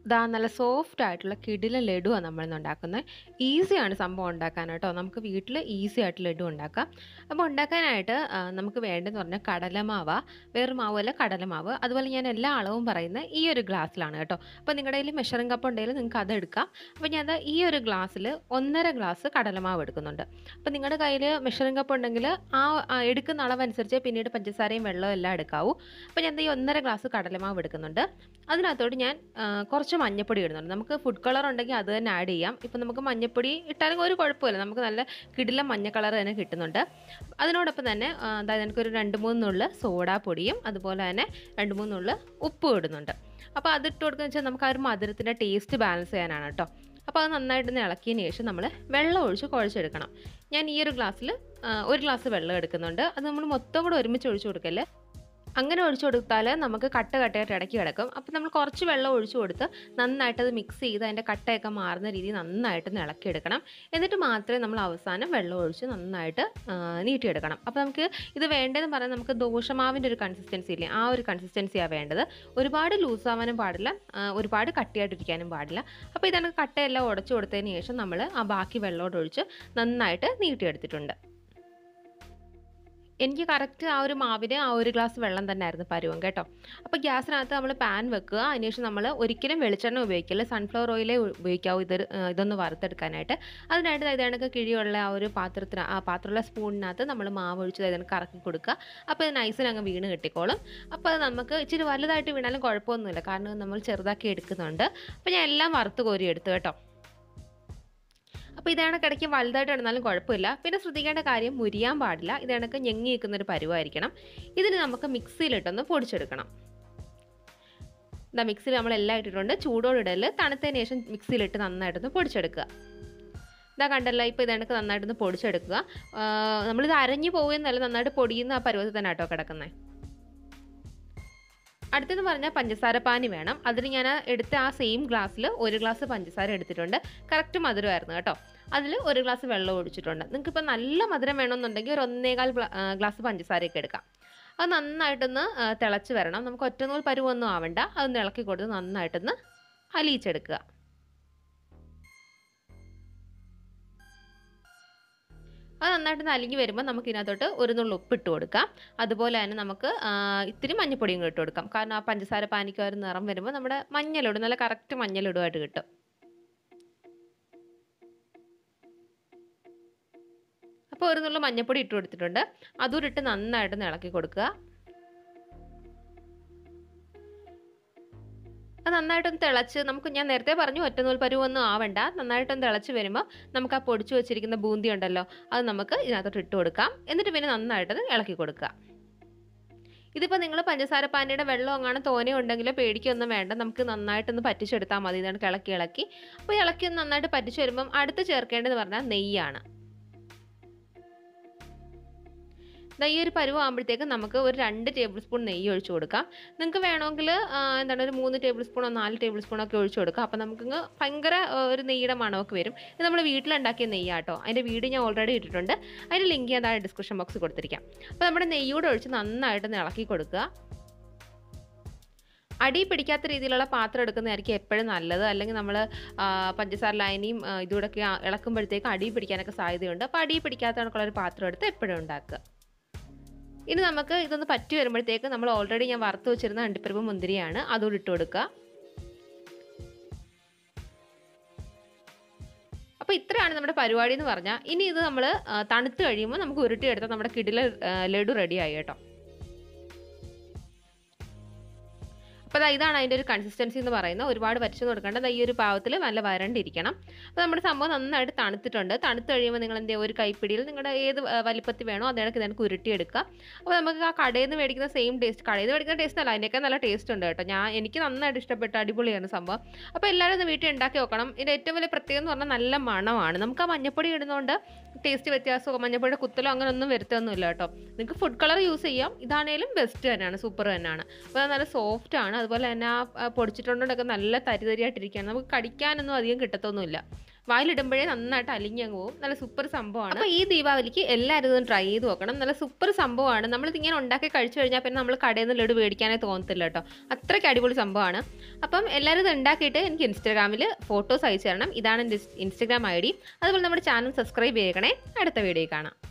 ദാ നല്ല സോഫ്റ്റ് ആയിട്ടുള്ള കിടിലൻ ലഡുവാണ് നമ്മളിന്ന് ഉണ്ടാക്കുന്നത് ഈസിയാണ് സംഭവം ഉണ്ടാക്കാൻ കേട്ടോ നമുക്ക് വീട്ടിൽ ഈസി ആയിട്ട് ലഡു ഉണ്ടാക്കാം അപ്പോൾ ഉണ്ടാക്കാനായിട്ട് ആ, നമുക്ക് വേണ്ടതെന്ന് പറഞ്ഞാൽ കടലമാവ് വേറെ മാവല്ല കടലമാവ് അതുപോലെ ഞാൻ എല്ലാ അളവും പറയുന്നത് ഈ ഒരു ഗ്ലാസ്സിലാണ് കേട്ടോ അപ്പോൾ നിങ്ങളുടെ കയ്യിൽ മെഷറിംഗ് കപ്പ് ഉണ്ടെങ്കിൽ നിങ്ങൾക്ക് അത് എടുക്കാം അപ്പോൾ ഞാൻ ദാ ഈ ഒരു ഗ്ലാസ്സിൽ ഒന്നര ഗ്ലാസ് കടലമാവ് എടുക്കുന്നുണ്ട് അപ്പോൾ നിങ്ങളുടെ കയ്യിൽ മെഷറിംഗ് കപ്പ് ഉണ്ടെങ്കിൽ ആ ആ എടുക്കുന്ന അളവനുസരിച്ച് പിന്നീട് പഞ്ചസാരയും വെള്ളവും എല്ലാം എടുക്കാവൂ അപ്പോൾ ഞാൻ ദാ ഈ ഒന്നര ഗ്ലാസ് കടലമാവ് എടുക്കുന്നുണ്ട് അതിനകത്തോട്ട് ഞാൻ ആ, കുറച്ച് മഞ്ഞപ്പൊടി ഇടുന്നുണ്ട് നമുക്ക് ഫുഡ് കളർ ഉണ്ടെങ്കിൽ അത് തന്നെ ആഡ് ചെയ്യാം ഇപ്പം നമുക്ക് മഞ്ഞപ്പൊടി ഇട്ടാലും ഒരു കുഴപ്പമില്ല നമുക്ക് നല്ല കിടില മഞ്ഞ കളർ തന്നെ കിട്ടുന്നുണ്ട് അതിനോടൊപ്പം തന്നെ ആ, അതായത് എനിക്കൊരു രണ്ട് മൂന്ന് നുള്ള് സോഡാ പൊടിയും അതുപോലെ തന്നെ രണ്ട് മൂന്ന് നുള്ള് ഉപ്പും ഇടുന്നുണ്ട് അപ്പോൾ അതിട്ട് കൊടുക്കുക വെച്ചാൽ നമുക്ക് ആ ഒരു മധുരത്തിൻ്റെ ടേസ്റ്റ് ബാലൻസ് ചെയ്യാനാണ് കേട്ടോ അപ്പോൾ അത് നന്നായിട്ടൊന്ന് ഇളക്കിയതിന് ശേഷം നമ്മൾ വെള്ളം ഒഴിച്ച് കുഴച്ചെടുക്കണം ഞാൻ ഈ ഒരു ഗ്ലാസ്സിൽ ഒരു ഗ്ലാസ് വെള്ളം എടുക്കുന്നുണ്ട് അത് നമ്മൾ മൊത്തം കൂടെ ഒരുമിച്ച് ഒഴിച്ചു കൊടുക്കല്ലേ അങ്ങനെ ഒഴിച്ചു കൊടുത്താൽ നമുക്ക് കട്ട കട്ടയായിട്ട് ഇടയ്ക്ക് കിടക്കും അപ്പോൾ നമ്മൾ കുറച്ച് വെള്ളം ഒഴിച്ചു കൊടുത്ത് നന്നായിട്ട് അത് മിക്സ് ചെയ്ത് അതിൻ്റെ കട്ടയൊക്കെ മാറുന്ന രീതിയിൽ നന്നായിട്ട് ഒന്ന് ഇളക്കിയെടുക്കണം എന്നിട്ട് മാത്രമേ നമ്മൾ അവസാനം വെള്ളം ഒഴിച്ച് നന്നായിട്ട് ആ, നീട്ടിയെടുക്കണം അപ്പോൾ നമുക്ക് ഇത് വേണ്ടതെന്ന് പറഞ്ഞാൽ നമുക്ക് ദോശമാവിൻ്റെ ഒരു കൺസിസ്റ്റൻസി ഇല്ലേ ആ ഒരു കൺസിസ്റ്റൻസിയാണ് വേണ്ടത് ഒരുപാട് ലൂസാവാനും പാടില്ല ആ, ഒരുപാട് കട്ടിയായിട്ടിരിക്കാനും പാടില്ല അപ്പോൾ ഇതാണ് കട്ടയെല്ലാം ഉടച്ചു കൊടുത്തതിന് ശേഷം നമ്മൾ ആ ബാക്കി വെള്ളമോട് ഒഴിച്ച് നന്നായിട്ട് നീട്ടിയെടുത്തിട്ടുണ്ട് എനിക്ക് കറക്റ്റ് ആ ഒരു മാവിന് ആ ഒരു ഗ്ലാസ് വെള്ളം തന്നെ ആയിരുന്നു പരുവം കേട്ടോ അപ്പോൾ ഗ്യാസിനകത്ത് നമ്മൾ പാൻ വെക്കുക അതിനുശേഷം നമ്മൾ ഒരിക്കലും വെളിച്ചെണ്ണ ഉപയോഗിക്കില്ല സൺഫ്ലവർ ഓയിലേ ഉപയോഗിക്കാവൂ ഇത് ഇതൊന്ന് വറുത്തെടുക്കാനായിട്ട് അതിനായിട്ട് ഇതേണക്ക് കിഴിയുള്ള ആ ഒരു പാത്രത്തിന് ആ പാത്രമുള്ള സ്പൂണിനകത്ത് നമ്മൾ മാവ് ഒഴിച്ച് ഇതേണക്ക് കറക്കി കൊടുക്കുക അപ്പോൾ ഇത് നൈസിന് അങ്ങ് വീണ് കിട്ടിക്കോളും അപ്പോൾ അത് നമുക്ക് ഇച്ചിരി വലുതായിട്ട് വീണാലും കുഴപ്പമൊന്നുമില്ല കാരണം നമ്മൾ ചെറുതാക്കി എടുക്കുന്നുണ്ട് അപ്പോൾ ഞാൻ എല്ലാം വറുത്ത് കോരി എടുത്തു കേട്ടോ അപ്പോൾ ഇതാണ് കിടയ്ക്ക് വലുതായിട്ട് ഇടുന്നാലും കുഴപ്പമില്ല പിന്നെ ശ്രദ്ധിക്കേണ്ട കാര്യം മുരിയാൻ പാടില്ല ഇതേണക്ക് ഞെങ്ങി നിൽക്കുന്ന ഒരു പരുവായിരിക്കണം ഇതിന് നമുക്ക് മിക്സിയിലിട്ടൊന്ന് പൊടിച്ചെടുക്കണം ഇതാ മിക്സിയിൽ നമ്മൾ എല്ലാം ഇട്ടിട്ടുണ്ട് ചൂടോടെ ഇടല് തണുത്തതിന് ശേഷം മിക്സിയിലിട്ട് നന്നായിട്ടൊന്ന് പൊടിച്ചെടുക്കുക ഇതാ കണ്ടല്ലോ ഇപ്പോൾ ഇതേണക്ക് നന്നായിട്ടൊന്ന് പൊടിച്ചെടുക്കുക ആ, നമ്മളിത് അരഞ്ഞു പോകുന്നല്ല നന്നായിട്ട് പൊടിയുന്ന ആ പരുവത്തിൽ തന്നെ ആട്ടോ കിടക്കുന്നത് അടുത്തെന്ന് പറഞ്ഞാൽ പഞ്ചസാര പാനി വേണം അതിന് ഞാൻ എടുത്ത ആ സെയിം ഗ്ലാസ്സിൽ ഒരു ഗ്ലാസ് പഞ്ചസാര എടുത്തിട്ടുണ്ട് കറക്റ്റ് മധുരമായിരുന്നു കേട്ടോ അതിൽ ഒരു ഗ്ലാസ് വെള്ളം ഒഴിച്ചിട്ടുണ്ട് നിങ്ങൾക്ക് ഇപ്പോൾ നല്ല മധുരം വേണമെന്നുണ്ടെങ്കിൽ ഒരു ഒന്നേകാൽ ഗ്ലാ- ആ, ഗ്ലാസ് പഞ്ചസാരയൊക്കെ എടുക്കാം അത് നന്നായിട്ടൊന്ന് ആ, തിളച്ച് വരണം നമുക്ക് ഒറ്റനൂൽ പരുവൊന്നും ആവണ്ട അതൊന്ന് ഇളക്കി കൊടുത്ത് നന്നായിട്ടൊന്ന് അലിയിച്ചെടുക്കുക അത് നന്നായിട്ട് അലിഞ്ഞ് വരുമ്പോൾ നമുക്ക് ഇതിനകത്തോട്ട് ഒരു നുള്ളു ഉപ്പ് ഇട്ട് കൊടുക്കാം അതുപോലെ തന്നെ നമുക്ക് ആ, ഇത്തിരി മഞ്ഞപ്പൊടിയും കൂടി ഇട്ട് കൊടുക്കാം കാരണം ആ പഞ്ചസാര പാനിക്ക് ആ ഒരു നിറം വരുമ്പോൾ നമ്മുടെ മഞ്ഞളിടും നല്ല കറക്റ്റ് മഞ്ഞളിടുമായിട്ട് കിട്ടും അപ്പോൾ ഒരു നുള്ളു മഞ്ഞപ്പൊടി ഇട്ട് കൊടുത്തിട്ടുണ്ട് അതുകൂടി ഇട്ട് നന്നായിട്ട് ഇളക്കി കൊടുക്കുക അത് നന്നായിട്ടൊന്ന് തിളച്ച് നമുക്ക് ഞാൻ നേരത്തെ പറഞ്ഞു ഒറ്റനൂൽ പരുവൊന്നും ആവണ്ട നന്നായിട്ടൊന്ന് തിളച്ച് വരുമ്പോൾ നമുക്ക് ആ പൊടിച്ചു വെച്ചിരിക്കുന്ന ബൂന്തി ഉണ്ടല്ലോ അത് നമുക്ക് ഇതിനകത്തോട്ട് ഇട്ട് കൊടുക്കാം എന്നിട്ട് പിന്നെ നന്നായിട്ടത് ഇളക്കി കൊടുക്കുക ഇതിപ്പോൾ നിങ്ങൾ പഞ്ചസാര പാനിയുടെ വെള്ളം അങ്ങനെ തോനെ ഉണ്ടെങ്കിൽ പേടിക്കൊന്നും വേണ്ട നമുക്ക് നന്നായിട്ടൊന്ന് പറ്റിച്ചെടുത്താൽ മതി ഇതാണ് ഇളക്കി ഇളക്കി അപ്പോൾ ഇളക്കി ഒന്ന് നന്നായിട്ട് പറ്റിച്ച് വരുമ്പം അടുത്ത് ചേർക്കേണ്ടതെന്ന് പറഞ്ഞാൽ നെയ്യാണ് ദാ ഈ ഒരു പരുവം ആകുമ്പോഴത്തേക്ക് നമുക്ക് ഒരു രണ്ട് ടേബിൾ സ്പൂൺ നെയ്യ് ഒഴിച്ചു കൊടുക്കാം നിങ്ങൾക്ക് വേണമെങ്കിൽ ആ, എന്താണ് ഒരു മൂന്ന് ടേബിൾ സ്പൂണോ നാല് ടേബിൾ സ്പൂണോ ഒക്കെ ഒഴിച്ചു കൊടുക്കാം അപ്പോൾ നമുക്ക് ഭയങ്കര ആ, ഒരു നെയ്യുടെ മണമൊക്കെ വരും ഇത് നമ്മൾ വീട്ടിലുണ്ടാക്കിയ നെയ്യാട്ടോ അതിൻ്റെ വീഡിയോ ഞാൻ ഓൾറെഡി ഇട്ടിട്ടുണ്ട് അതിൻ്റെ ലിങ്ക് ഞാൻ താഴെ ഡിസ്ക്രിപ്ഷൻ ബോക്സിൽ കൊടുത്തിരിക്കാം അപ്പോൾ നമ്മുടെ നെയ്യൂടെ ഒഴിച്ച് നന്നായിട്ടൊന്ന് ഇളക്കി കൊടുക്കുക അടി പിടിക്കാത്ത രീതിയിലുള്ള പാത്രം എടുക്കുന്നതായിരിക്കും എപ്പോഴും നല്ലത് അല്ലെങ്കിൽ നമ്മൾ പഞ്ചസാര ലൈനിയും ഇതുകൂടെയൊക്കെ ആ- ഇളക്കുമ്പോഴത്തേക്ക് അടി പിടിക്കാനൊക്കെ സാധ്യതയുണ്ട് അപ്പോൾ അടി പിടിക്കാത്ത കണക്കുള്ള ഒരു പാത്രം എടുത്ത് എപ്പോഴും ഉണ്ടാക്കുക ഇനി നമുക്ക് ഇതൊന്ന് പറ്റി വരുമ്പോഴത്തേക്ക് നമ്മൾ ഓൾറെഡി ഞാൻ വറുത്ത് വെച്ചിരുന്ന അണ്ടിപ്പരിപ്പ് മുന്തിരിയാണ് അതുകൂടി ഇട്ട് കൊടുക്കുക അപ്പോൾ ഇത്രയാണ് നമ്മുടെ പരിപാടി എന്ന് പറഞ്ഞാൽ ഇനി ഇത് നമ്മൾ തണുത്ത് കഴിയുമ്പോൾ നമുക്ക് ഉരുട്ടിയെടുത്താൽ നമ്മുടെ കിടില ആ, ലഡു റെഡിയായി കേട്ടോ അപ്പോൾ ദാ ഇതാണ് അതിൻ്റെ ഒരു കൺസിസ്റ്റൻസി എന്ന് പറയുന്നത് ഒരുപാട് വരച്ചു കൊടുക്കേണ്ട ദാ ഈ ഒരു പാവത്തിൽ നല്ല വരണ്ടിരിക്കണം അപ്പോൾ നമ്മുടെ സംഭവം നന്നായിട്ട് തണുത്തിട്ടുണ്ട് തണുത്ത് കഴിയുമ്പോൾ നിങ്ങൾ എന്ത് ചെയ്യുക ഒരു കൈപ്പിടിയിൽ നിങ്ങളുടെ ഏത് ആ, വലിപ്പത്തിൽ വേണോ അതേക്ക് നമുക്ക് ഉരുട്ടിയെടുക്കുക അപ്പോൾ നമുക്ക് ആ കടയിൽ നിന്ന് മേടിക്കുന്ന സെയിം ടേസ്റ്റ് കടയിൽ നിന്ന് മേടിക്കുന്ന ടേസ്റ്റ് അല്ല അതിൻ്റെയൊക്കെ നല്ല ടേസ്റ്റ് ഉണ്ട് കേട്ടോ ഞാൻ എനിക്ക് നന്നായിട്ട് ഇഷ്ടപ്പെട്ട അടിപൊളിയാണ് സംഭവം അപ്പോൾ എല്ലാവരും ഒന്ന് വീട്ടിൽ ഉണ്ടാക്കി നോക്കണം ഇതിൻ്റെ ഏറ്റവും വലിയ പ്രത്യേകത എന്ന് പറഞ്ഞാൽ നല്ല മണമാണ് നമുക്ക് ആ മഞ്ഞപ്പൊടി ഇടുന്നതുകൊണ്ട് ടേസ്റ്റ് വ്യത്യാസമോ മഞ്ഞപ്പൊടിയുടെ കുത്തലോ അങ്ങനെ ഒന്നും വരുത്തൊന്നുമില്ല കേട്ടോ നിങ്ങൾക്ക് ഫുഡ് കളർ യൂസ് ചെയ്യാം ഇതാണേലും ബെസ്റ്റ് തന്നെയാണ് സൂപ്പർ തന്നെയാണ് അപ്പോൾ അത് നല്ല സോഫ്റ്റ് ആണ് അതുപോലെ തന്നെ ആ ആ പൊടിച്ചിട്ടുണ്ടൊക്കെ നല്ല തരി തരിയായിട്ടിരിക്കുകയാണ് നമുക്ക് കടിക്കാനൊന്നും അധികം കിട്ടത്തൊന്നുമില്ല വായിലിടുമ്പോഴേ നന്നായിട്ട് അലിഞ്ഞങ്ങ് പോകും നല്ല സൂപ്പർ സംഭവമാണ് അപ്പോൾ ഈ ദീപാവലിക്ക് എല്ലാവരും ഇതൊന്ന് ട്രൈ ചെയ്ത് നോക്കണം നല്ല സൂപ്പർ സംഭവമാണ് നമ്മളിതിങ്ങനെ ഉണ്ടാക്കി കഴിച്ചു കഴിഞ്ഞാൽ പിന്നെ നമ്മൾ കടയിൽ നിന്ന് ലഡു മേടിക്കാനേ തോന്നത്തില്ല കേട്ടോ അത്രയ്ക്ക് അടിപൊളി സംഭവമാണ് അപ്പം എല്ലാവരും ഇത് ഉണ്ടാക്കിയിട്ട് എനിക്ക് ഇൻസ്റ്റാഗ്രാമിൽ ഫോട്ടോസ് അയച്ചു തരണം ഇതാണ് എൻ്റെ ഇൻസ്റ്റാഗ്രാം ഐ ഡി അതുപോലെ നമ്മുടെ ചാനൽ സബ്സ്ക്രൈബ് ചെയ്യണേ അടുത്ത വീഡിയോ കാണാം